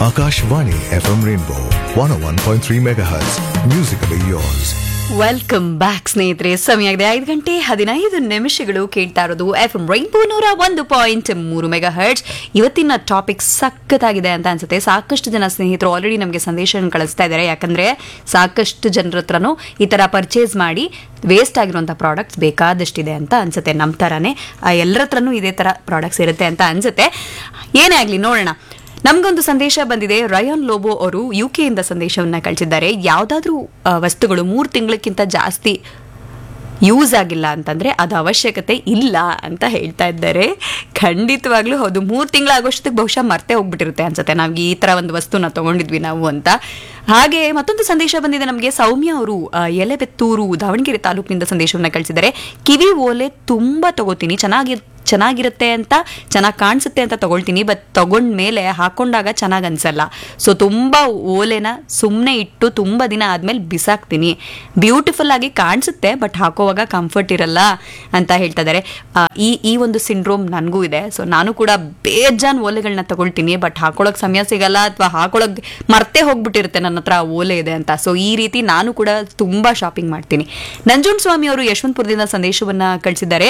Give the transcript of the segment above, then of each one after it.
Akashvani FM Rainbow 101.3 MHz. Musically yours. Welcome back ಸ್ನೇಹಿತರೆ ಸಮಯ ಆಗಿದೆ ಐದು ಗಂಟೆ ಹದಿನೈದು ನಿಮಿಷಗಳು ಕೇಳ್ತಾ ಇರೋದು ಎಫ್ ಎಂ ರೈನ್ಬೋ ನೂರ ಒಂದು ಪಾಯಿಂಟ್ ಮೂರು ಮೆಗಾ ಹರ್ಟ್ಸ್ ಇವತ್ತಿನ ಟಾಪಿಕ್ ಸಖತ್ತಾಗಿದೆ ಅಂತ ಅನ್ಸುತ್ತೆ ಸಾಕಷ್ಟು ಜನ ಸ್ನೇಹಿತರು ಆಲ್ರೆಡಿ ನಮಗೆ ಸಂದೇಶ ಕಳಿಸ್ತಾ ಇದ್ದಾರೆ ಯಾಕಂದ್ರೆ ಸಾಕಷ್ಟು ಜನರ ಹತ್ರನೂ ಈ ತರ ಪರ್ಚೇಸ್ ಮಾಡಿ ವೇಸ್ಟ್ ಆಗಿರುವಂಥ ಪ್ರಾಡಕ್ಟ್ಸ್ ಬೇಕಾದಷ್ಟಿದೆ ಅಂತ ಅನ್ಸುತ್ತೆ ನಮ್ಮ ಥರನೇ ಎಲ್ಲರ ಹತ್ರನೂ ಇದೇ ಥರ ಪ್ರಾಡಕ್ಟ್ಸ್ ಇರುತ್ತೆ ಅಂತ ಅನ್ಸುತ್ತೆ ಏನೇ ಆಗಲಿ ನೋಡೋಣ ನಮಗೊಂದು ಸಂದೇಶ ಬಂದಿದೆ ರಯಾನ್ ಲೋಬೋ ಅವರು ಯು ಕೆಯಿಂದ ಸಂದೇಶವನ್ನ ಕಳಿಸಿದ್ದಾರೆ ಯಾವುದಾದ್ರೂ ವಸ್ತುಗಳು ಮೂರು ತಿಂಗಳಕ್ಕಿಂತ ಜಾಸ್ತಿ ಯೂಸ್ ಆಗಿಲ್ಲ ಅಂತಂದ್ರೆ ಅದು ಅವಶ್ಯಕತೆ ಇಲ್ಲ ಅಂತ ಹೇಳ್ತಾ ಇದ್ದಾರೆ ಖಂಡಿತವಾಗ್ಲೂ ಹೌದು ಮೂರು ತಿಂಗಳಾಗೋಷ್ಟಕ್ಕೆ ಬಹುಶಃ ಮರ್ತೆ ಹೋಗ್ಬಿಟ್ಟಿರುತ್ತೆ ಅನ್ಸುತ್ತೆ ನಾವು ಈ ತರ ಒಂದು ವಸ್ತುನ ತಗೊಂಡಿದ್ವಿ ನಾವು ಅಂತ ಹಾಗೆ ಮತ್ತೊಂದು ಸಂದೇಶ ಬಂದಿದೆ ನಮಗೆ ಸೌಮ್ಯ ಅವರು ಆ, ಎಲೆಬೆತ್ತೂರು ದಾವಣಗೆರೆ ತಾಲೂಕಿನಿಂದ ಸಂದೇಶವನ್ನ ಕಳಿಸಿದ್ದಾರೆ ಕಿವಿ ಓಲೆ ತುಂಬಾ ತಗೋತೀನಿ ಚೆನ್ನಾಗಿ ಚೆನ್ನಾಗಿರುತ್ತೆ ಅಂತ ಚೆನ್ನಾಗಿ ಕಾಣಿಸುತ್ತೆ ಅಂತ ತಗೊಳ್ತೀನಿ ಬಟ್ ತಗೊಂಡ್ಮೇಲೆ ಹಾಕೊಂಡಾಗ ಚೆನ್ನಾಗಿ ಅನ್ಸಲ್ಲ ಸೊ ತುಂಬ ಓಲೆನ ಸುಮ್ಮನೆ ಇಟ್ಟು ತುಂಬ ದಿನ ಆದ್ಮೇಲೆ ಬಿಸಾಕ್ತೀನಿ ಬ್ಯೂಟಿಫುಲ್ ಆಗಿ ಕಾಣಿಸುತ್ತೆ ಬಟ್ ಹಾಕೋವಾಗ ಕಂಫರ್ಟ್ ಇರಲ್ಲ ಅಂತ ಹೇಳ್ತಾ ಇದ್ದಾರೆ ಆ, ಈ ಈ ಒಂದು ಸಿಂಡ್ರೋಮ್ ನನಗೂ ಇದೆ ಸೊ ನಾನು ಕೂಡ ಬೇಜಾನ್ ಓಲೆಗಳನ್ನ ತಗೊಳ್ತೀನಿ ಬಟ್ ಹಾಕೊಳಕ್ ಸಮಯ ಸಿಗಲ್ಲ ಅಥವಾ ಹಾಕೊಳಕ್ ಮರ್ತೆ ಹೋಗ್ಬಿಟ್ಟಿರುತ್ತೆ ನನ್ನ ಹತ್ರ ಆ ಓಲೆ ಇದೆ ಅಂತ ಸೊ ಈ ರೀತಿ ನಾನು ಕೂಡ ತುಂಬಾ ಶಾಪಿಂಗ್ ಮಾಡ್ತೀನಿ ನಂಜುಂಡ ಸ್ವಾಮಿ ಅವರು ಯಶವಂತಪುರದಿಂದ ಸಂದೇಶವನ್ನ ಕಳಿಸಿದ್ದಾರೆ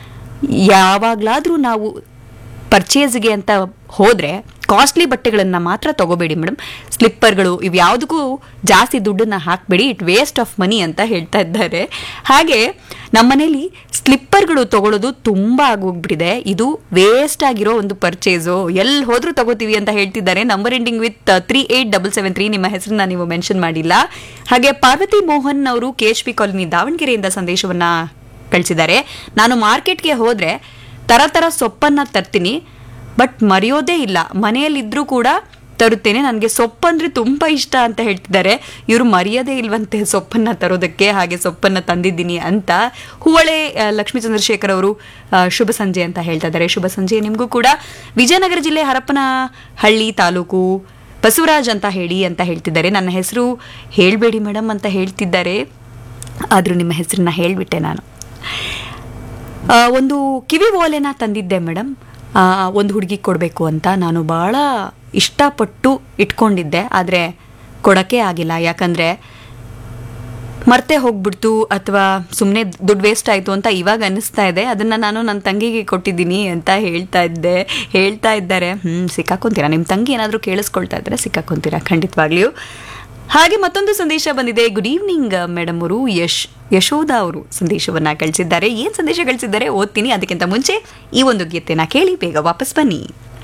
ಯಾವಾಗಲಾದರೂ ನಾವು ಪರ್ಚೇಸ್ಗೆ ಅಂತ ಹೋದರೆ ಕಾಸ್ಟ್ಲಿ ಬಟ್ಟೆಗಳನ್ನು ಮಾತ್ರ ತಗೋಬೇಡಿ ಮೇಡಮ್ ಸ್ಲಿಪ್ಪರ್ಗಳು ಇವು ಯಾವುದಕ್ಕೂ ಜಾಸ್ತಿ ದುಡ್ಡನ್ನು ಹಾಕಬೇಡಿ ಇಟ್ ವೇಸ್ಟ್ ಆಫ್ ಮನಿ ಅಂತ ಹೇಳ್ತಾ ಇದ್ದಾರೆ ಹಾಗೆ ನಮ್ಮನೇಲಿ ಸ್ಲಿಪ್ಪರ್ಗಳು ತಗೊಳ್ಳೋದು ತುಂಬ ಆಗೋಗ್ಬಿಟ್ಟಿದೆ ಇದು ವೇಸ್ಟ್ ಆಗಿರೋ ಒಂದು ಪರ್ಚೇಸು ಎಲ್ಲಿ ಹೋದ್ರೂ ತಗೋತೀವಿ ಅಂತ ಹೇಳ್ತಿದ್ದಾರೆ number ending with three eight double seven three ನಿಮ್ಮ ಹೆಸರನ್ನ ನೀವು ಮೆನ್ಷನ್ ಮಾಡಿಲ್ಲ ಹಾಗೆ ಪಾರ್ವತಿ ಮೋಹನ್ ಅವರು ಕೆ ಎಚ್ ಪಿ ಕಾಲೋನಿ ದಾವಣಗೆರೆಯಿಂದ ಸಂದೇಶವನ್ನ ಕಳಿಸಿದ್ದಾರೆ ನಾನು ಮಾರ್ಕೆಟ್ಗೆ ಹೋದ್ರೆ ತರ ತರ ಸೊಪ್ಪನ್ನ ತರ್ತೀನಿ ಬಟ್ ಮರೆಯೋದೇ ಇಲ್ಲ ಮನೆಯಲ್ಲಿದ್ರೂ ಕೂಡ ತರುತ್ತೇನೆ ನನಗೆ ಸೊಪ್ಪಂದ್ರೆ ತುಂಬಾ ಇಷ್ಟ ಅಂತ ಹೇಳ್ತಿದ್ದಾರೆ ಇವರು ಮರೆಯೋದೇ ಇಲ್ವಂತೆ ಸೊಪ್ಪನ್ನ ತರೋದಕ್ಕೆ ಹಾಗೆ ಸೊಪ್ಪನ್ನ ತಂದಿದ್ದೀನಿ ಅಂತ ಹೂವಳೆ ಆ, ಲಕ್ಷ್ಮೀ ಚಂದ್ರಶೇಖರ್ ಅವರು ಆ, ಶುಭ ಸಂಜೆ ಅಂತ ಹೇಳ್ತಾ ಇದ್ದಾರೆ ಶುಭ ಸಂಜೆ ನಿಮಗೂ ಕೂಡ ವಿಜಯನಗರ ಜಿಲ್ಲೆ ಹರಪನಹಳ್ಳಿ ತಾಲೂಕು ಬಸವರಾಜ್ ಅಂತ ಹೇಳಿ ಅಂತ ಹೇಳ್ತಿದ್ದಾರೆ ನನ್ನ ಹೆಸರು ಹೇಳಬೇಡಿ ಮೇಡಮ್ ಅಂತ ಹೇಳ್ತಿದ್ದಾರೆ ಆದರೂ ನಿಮ್ಮ ಹೆಸರನ್ನ ಹೇಳಿಬಿಟ್ಟೆ ನಾನು ಆ, ಒಂದು ಕಿವಿ ಓಲೆನ ತಂದಿದ್ದೆ ಮೇಡಮ್ ಒಂದು ಹುಡುಗಿಗೆ ಕೊಡಬೇಕು ಅಂತ ನಾನು ಭಾಳ ಇಷ್ಟಪಟ್ಟು ಇಟ್ಕೊಂಡಿದ್ದೆ ಆದರೆ ಕೊಡೋಕ್ಕೆ ಆಗಿಲ್ಲ ಯಾಕಂದರೆ ಮರ್ತೆ ಹೋಗ್ಬಿಡ್ತು ಅಥವಾ ಸುಮ್ಮನೆ ದುಡ್ಡು ವೇಸ್ಟ್ ಆಯಿತು ಅಂತ ಇವಾಗ ಅನ್ನಿಸ್ತಾ ಇದೆ ಅದನ್ನು ನಾನು ನನ್ನ ತಂಗಿಗೆ ಕೊಟ್ಟಿದ್ದೀನಿ ಅಂತ ಹೇಳ್ತಾ ಇದ್ದೆ ಹೇಳ್ತಾ ಇದ್ದಾರೆ ಹ್ಞೂ ಸಿಕ್ಕಾಕೊಂತೀರಾ ನಿಮ್ಮ ತಂಗಿ ಏನಾದರೂ ಕೇಳಿಸ್ಕೊಳ್ತಾ ಇದ್ದರೆ ಸಿಕ್ಕಾಕೊಂತೀರಾ ಖಂಡಿತವಾಗ್ಲಿಯೂ ಹಾಗೆ ಮತ್ತೊಂದು ಸಂದೇಶ ಬಂದಿದೆ ಗುಡ್ ಈವ್ನಿಂಗ್ ಮೇಡಮ್ ಅವರು ಯಶ್ ಯಶೋಧ ಅವರು ಸಂದೇಶವನ್ನ ಕಳಿಸಿದ್ದಾರೆ ಏನು ಸಂದೇಶ ಕಳಿಸಿದ್ದಾರೆ ಓದ್ತೀನಿ ಅದಕ್ಕಿಂತ ಮುಂಚೆ ಈ ಒಂದು ಗೀತೆನ ಕೇಳಿ ಬೇಗ ವಾಪಸ್ ಬನ್ನಿ